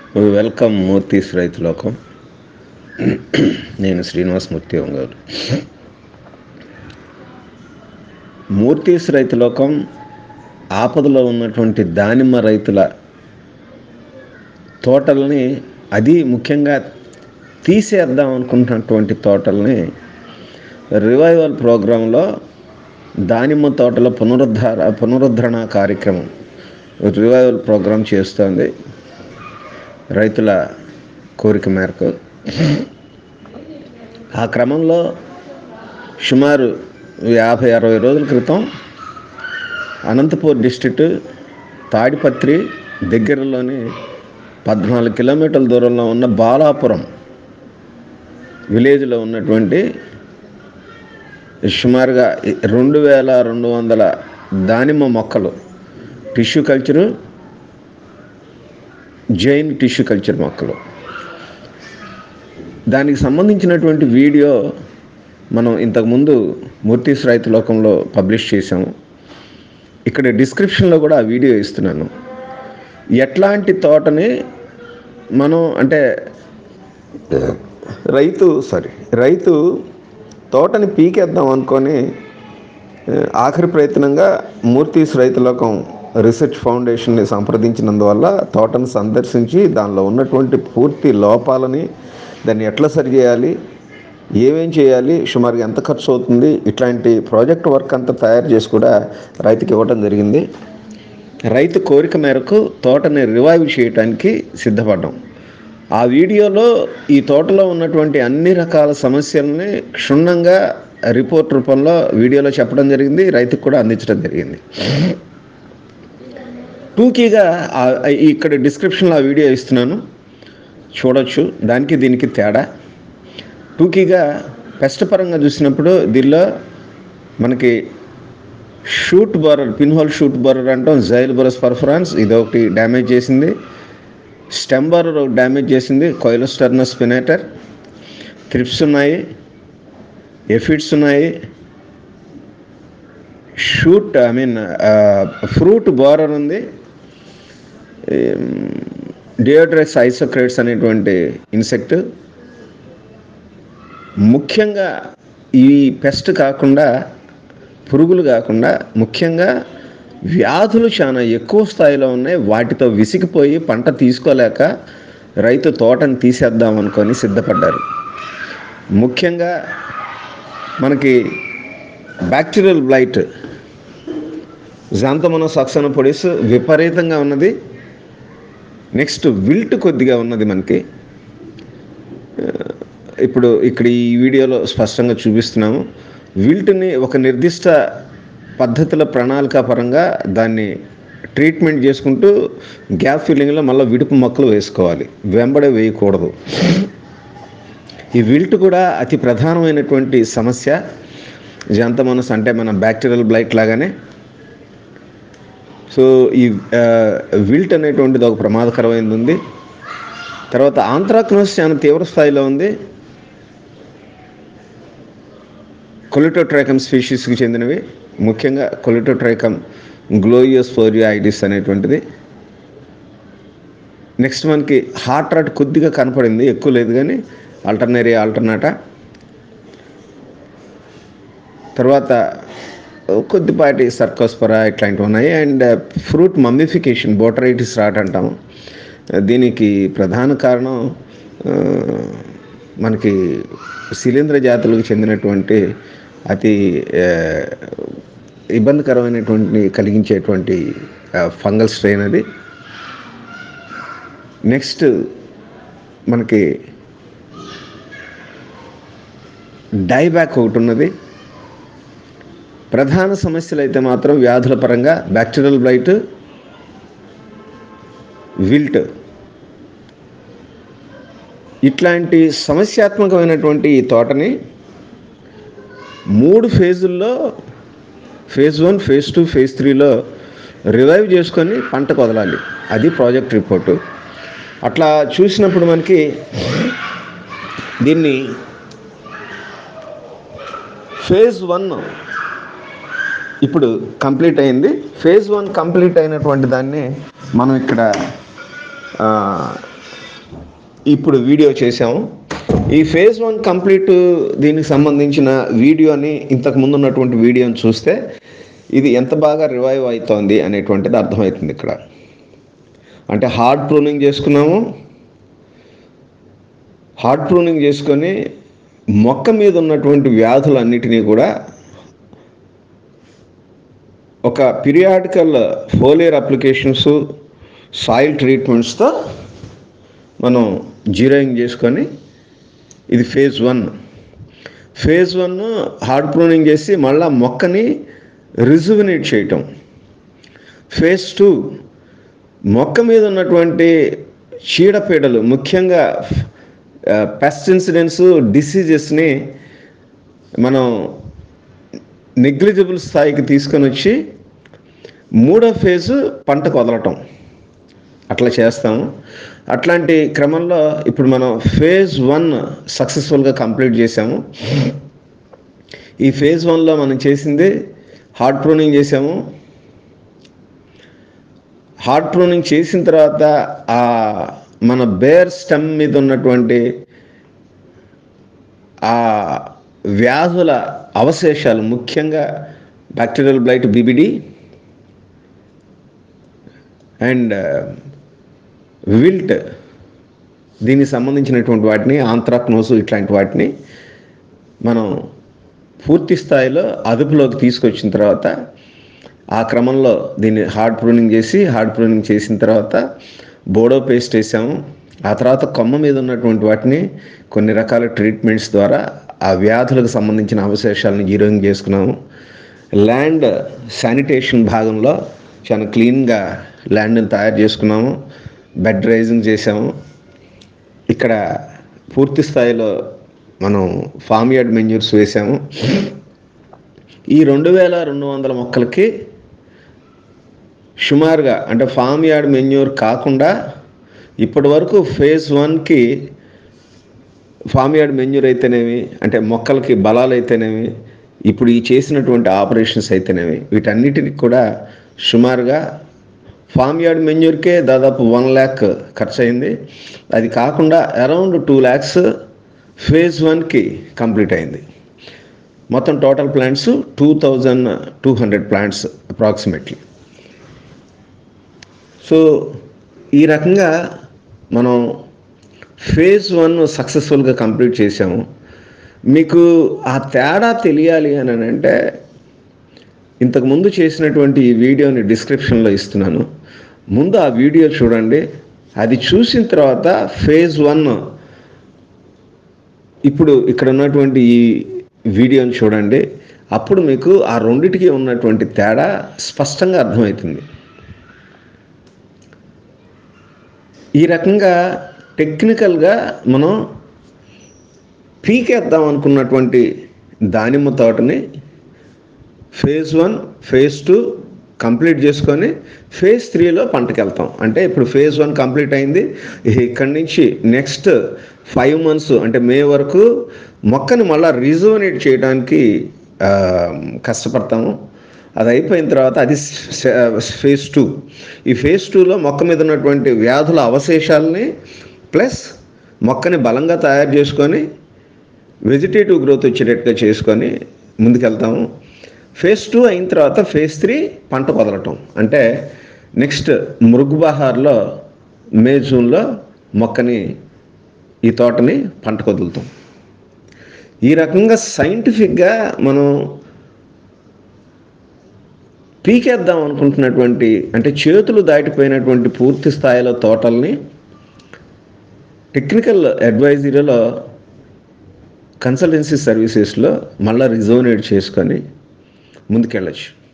welcome మూర్తీస్ రైతు లోకం నేను శ్రీనివాస్ మూర్తి ఒంగోలు మూర్తీస్ రైతు లోకం ఆపదలో ఉన్నటువంటి దానిమ్మ రైతుల తోటల్ని అది ముఖ్యంగా తీసేద్దాం అనుకుంటున్నటువంటి తోటల్ని రివైవల్ ప్రోగ్రాంలో దానిమ్మ తోటల పునరుద్ధార పునరుద్ధరణ కార్యక్రమం రివైవల్ ప్రోగ్రాం చేస్తోంది రైతుల కోరిక మేరకు ఆ క్రమంలో సుమారు యాభై అరవై రోజుల క్రితం అనంతపూర్ డిస్ట్రిక్ట్ తాడిపత్రి దగ్గరలోని పద్నాలుగు కిలోమీటర్ల దూరంలో ఉన్న బాలాపురం విలేజ్లో ఉన్నటువంటి సుమారుగా రెండు వేల రెండు వందల దానిమ్మ మొక్కలు tissue culture Jain tissue culture మొక్కలు దానికి సంబంధించినటువంటి వీడియో మనం ఇంతకుముందు మూర్తీస్ రైతు లోకంలో పబ్లిష్ చేసాము ఇక్కడ డిస్క్రిప్షన్లో కూడా ఆ వీడియో ఇస్తున్నాను ఎట్లాంటి తోటని మనం అంటే రైతు సారీ రైతు తోటని పీకేద్దాం అనుకొని ఆఖరి ప్రయత్నంగా మూర్తీస్ రైతు లోకం రీసెర్చ్ ఫౌండేషన్ని సంప్రదించినందువల్ల తోటను సందర్శించి దానిలో ఉన్నటువంటి పూర్తి లోపాలని దాన్ని ఎట్లా సరి చేయాలి ఏమేం చేయాలి సుమారుగా ఎంత ఖర్చు అవుతుంది ఇట్లాంటి ప్రాజెక్ట్ వర్క్ అంతా తయారు చేసి కూడా రైతుకి ఇవ్వడం జరిగింది రైతు కోరిక మేరకు తోటని రివైవ్ చేయడానికి సిద్ధపడ్డాం ఆ వీడియోలో ఈ తోటలో ఉన్నటువంటి అన్ని రకాల సమస్యలని క్షుణ్ణంగా రిపోర్ట్ రూపంలో వీడియోలో చెప్పడం జరిగింది రైతుకు కూడా అందించడం జరిగింది టూకీగా ఇక్కడ డిస్క్రిప్షన్లో ఆ వీడియో ఇస్తున్నాను చూడొచ్చు దానికి దీనికి తేడా టూకీగా పెస్ట్ పరంగా చూసినప్పుడు దీనిలో మనకి shoot borer pin hole shoot borer అంటాం జైల్ బొరస్ పర్ఫరాన్స్ ఇది ఒకటి డ్యామేజ్ చేసింది స్టెమ్ బోరర్ ఒకటి డ్యామేజ్ చేసింది కోయిలోస్టర్నస్ పినేటర్ త్రిప్స్ ఉన్నాయి ఎఫిడ్స్ ఉన్నాయి shoot I mean fruit borer ఉంది డియోడ్రెక్స్ ఐసోక్రేట్స్ అనేటువంటి ఇన్సెక్ట్ ముఖ్యంగా ఈ పెస్ట్ కాకుండా పురుగులు కాకుండా ముఖ్యంగా వ్యాధులు చాలా ఎక్కువ స్థాయిలో ఉన్నాయి వాటితో విసిగిపోయి పంట తీసుకోలేక రైతు తోటను తీసేద్దాం అనుకొని సిద్ధపడ్డారు ముఖ్యంగా మనకి బ్యాక్టీరియల్ బ్లైట్ జాంతమనో సక్సన పొడిస్ విపరీతంగా ఉన్నది నెక్స్ట్ విల్ట్ కొద్దిగా ఉన్నది మనకి ఇప్పుడు ఇక్కడ ఈ వీడియోలో స్పష్టంగా చూపిస్తున్నాము విల్ట్ని ఒక నిర్దిష్ట పద్ధతుల ప్రణాళిక పరంగా దాన్ని ట్రీట్మెంట్ చేసుకుంటూ గ్యాప్ ఫిల్లింగ్లో మళ్ళీ విడుపు మొక్కలు వేసుకోవాలి వెంబడే వేయకూడదు ఈ విల్ట్ కూడా అతి ప్రధానమైనటువంటి సమస్య జంతమనస్ అంటే మన బ్యాక్టీరియల్ బ్లైట్ లాగానే సో ఈ విల్ట్ అనేటువంటిది ఒక ప్రమాదకరమైనది ఉంది తర్వాత ఆంథ్రాక్నోస్ చాలా తీవ్ర స్థాయిలో ఉంది కొలిటోట్రైకమ్ స్పీషీస్కి చెందినవి ముఖ్యంగా కొలిటోట్రైకమ్ గ్లోయోస్ఫోరియాయిటిస్ అనేటువంటిది నెక్స్ట్ మనకి హార్ట్ రాట్ కొద్దిగా కనపడింది ఎక్కువ లేదు కానీ ఆల్టర్నేరియా ఆల్టర్నాటా తర్వాత కొద్దిపాటి సర్కోస్పరా ఇట్లాంటివి ఉన్నాయి and fruit mummification botrytis rot అంటాము దీనికి ప్రధాన కారణం మనకి శిలీంద్ర జాతులకు చెందినటువంటి అతి ఇబ్బందికరమైనటువంటి కలిగించేటువంటి ఫంగల్ స్ట్రెయిన్ అది నెక్స్ట్ మనకి డైబ్యాక్ ఒకటి ఉన్నది ప్రధాన సమస్యలు అయితే మాత్రం వ్యాధుల పరంగా బ్యాక్టీరియల్ బ్లైట్ విల్ట్ ఇట్లాంటి సమస్యాత్మకమైనటువంటి ఈ తోటని మూడు ఫేజుల్లో phase one phase two phase త్రీలో రివైవ్ చేసుకొని పంటకు వదలాలి అది ప్రాజెక్ట్ రిపోర్టు అట్లా చూసినప్పుడు మనకి దీన్ని ఫేజ్ వన్ ఇప్పుడు కంప్లీట్ అయింది ఫేజ్ వన్ కంప్లీట్ అయినటువంటి దాన్ని మనం ఇక్కడ ఇప్పుడు వీడియో చేసాము ఈ ఫేజ్ వన్ కంప్లీట్ దీనికి సంబంధించిన వీడియోని ఇంతకు ముందు ఉన్నటువంటి వీడియోని చూస్తే ఇది ఎంత బాగా రివైవ్ అవుతోంది అనేటువంటిది అర్థమవుతుంది ఇక్కడ అంటే హార్డ్ ప్రూనింగ్ చేసుకున్నాము హార్డ్ ప్రూనింగ్ చేసుకొని మొక్క మీద ఉన్నటువంటి వ్యాధులన్నిటినీ కూడా ఒక పీరియాడికల్ ఫోలియర్ అప్లికేషన్స్ సాయిల్ ట్రీట్మెంట్స్తో మనం జీరోయింగ్ చేసుకొని ఇది phase one phase one hard pruning చేసి మళ్ళా మొక్కని రిజువినేట్ చేయటం ఫేజ్ టూ మొక్క మీద ఉన్నటువంటి చీడపీడలు ముఖ్యంగా పెస్ట్ ఇన్సిడెంట్స్ డిసీజెస్ని మనం నెగ్లిజిబుల్ స్థాయికి తీసుకొని వచ్చి మూడో ఫేజు పంటకు వదలటం అట్లా చేస్తాము అట్లాంటి క్రమంలో ఇప్పుడు మనం ఫేజ్ వన్ సక్సెస్ఫుల్గా కంప్లీట్ చేసాము ఈ ఫేజ్ వన్లో మనం చేసింది హార్డ్ ప్రూనింగ్ చేసాము హార్డ్ ప్రూనింగ్ చేసిన తర్వాత ఆ మన బేర్ స్టెమ్ మీద ఉన్నటువంటి ఆ వ్యాధుల అవశేషాలు ముఖ్యంగా bacterial blight BBD and wilt దీనికి సంబంధించినటువంటి వాటిని ఆంథ్రాక్నోసు ఇట్లాంటి వాటిని మనం పూర్తి స్థాయిలో అదుపులోకి తీసుకొచ్చిన తర్వాత ఆ క్రమంలో దీన్ని హార్డ్ ప్రూనింగ్ చేసి హార్డ్ ప్రూనింగ్ చేసిన తర్వాత బోడో పేస్ట్ వేసాము ఆ తర్వాత కొమ్మ మీద ఉన్నటువంటి వాటిని కొన్ని రకాల ట్రీట్మెంట్స్ ద్వారా ఆ వ్యాధులకు సంబంధించిన అవశేషాలను జీరోయింగ్ చేసుకున్నాము ల్యాండ్ శానిటేషన్ భాగంలో చాలా క్లీన్గా ల్యాండ్ని తయారు చేసుకున్నాము బెడ్ రైజింగ్ చేసాము ఇక్కడ పూర్తి స్థాయిలో మనం ఫామ్ యార్డ్ మెన్యూర్స్ వేసాము ఈ రెండు వేల రెండు వందల మొక్కలకి సుమారుగా అంటే ఫామ్ యార్డ్ మెన్యూర్ కాకుండా ఇప్పటి వరకు ఫేజ్ వన్కి ఫామ్ యార్డ్ మెన్యూర్ అయితేనేమి అంటే మొక్కలకి బలాలు అయితేనేమి ఇప్పుడు ఈ చేసినటువంటి ఆపరేషన్స్ అయితేనేమి వీటన్నిటికి కూడా సుమారుగా ఫామ్ యార్డ్ మెన్యూర్కే దాదాపు వన్ ల్యాక్ ఖర్చు అయింది అది కాకుండా అరౌండ్ టూ ల్యాక్స్ ఫేజ్ వన్కి కంప్లీట్ అయింది మొత్తం total plants two thousand two hundred plants approximately so ఈ రకంగా మనం ఫేజ్ వన్ సక్సెస్ఫుల్గా కంప్లీట్ చేసాము మీకు ఆ తేడా తెలియాలి అని అంటే ఇంతకుముందు చేసినటువంటి ఈ వీడియోని డిస్క్రిప్షన్లో ఇస్తున్నాను ముందు ఆ వీడియో చూడండి అది చూసిన తర్వాత ఫేజ్ వన్ ఇప్పుడు ఇక్కడ ఉన్నటువంటి ఈ వీడియోని చూడండి అప్పుడు మీకు ఆ రెండిటికి ఉన్నటువంటి తేడా స్పష్టంగా అర్థమవుతుంది ఈ రకంగా టెక్నికల్గా మనం పీకేద్దాం అనుకున్నటువంటి దానిమ్మ తోటని phase one phase two complete చేసుకొని ఫేజ్ త్రీలో పంటకి వెళ్తాం అంటే ఇప్పుడు ఫేజ్ వన్ కంప్లీట్ అయింది ఇక్కడి నుంచి నెక్స్ట్ ఫైవ్ మంత్స్ అంటే మే వరకు మొక్కని మళ్ళీ రిజోనేట్ చేయడానికి కష్టపడతాము అది అయిపోయిన తర్వాత అది ఫేజ్ టూ ఈ ఫేజ్ టూలో మొక్క మీద ఉన్నటువంటి వ్యాధుల అవశేషాలని ప్లస్ మొక్కని బలంగా తయారు చేసుకొని వెజిటేటివ్ గ్రోత్ వచ్చేటట్టుగా చేసుకొని ముందుకెళ్తాము ఫేజ్ టూ అయిన తర్వాత ఫేజ్ త్రీ పంట వదలటం అంటే నెక్స్ట్ మృగ్బహార్లో మే జూన్లో మొక్కని ఈ తోటని పంటకు వదులుతాం ఈ రకంగా సైంటిఫిక్గా మనం పీకేద్దాం అనుకుంటున్నటువంటి అంటే చేతులు దాటిపోయినటువంటి పూర్తి స్థాయిలో తోటల్ని టెక్నికల్ అడ్వైజరీలో కన్సల్టెన్సీ సర్వీసెస్లో మళ్ళీ రిజోనేట్ చేసుకొని ముందుకెళ్ళచ్చు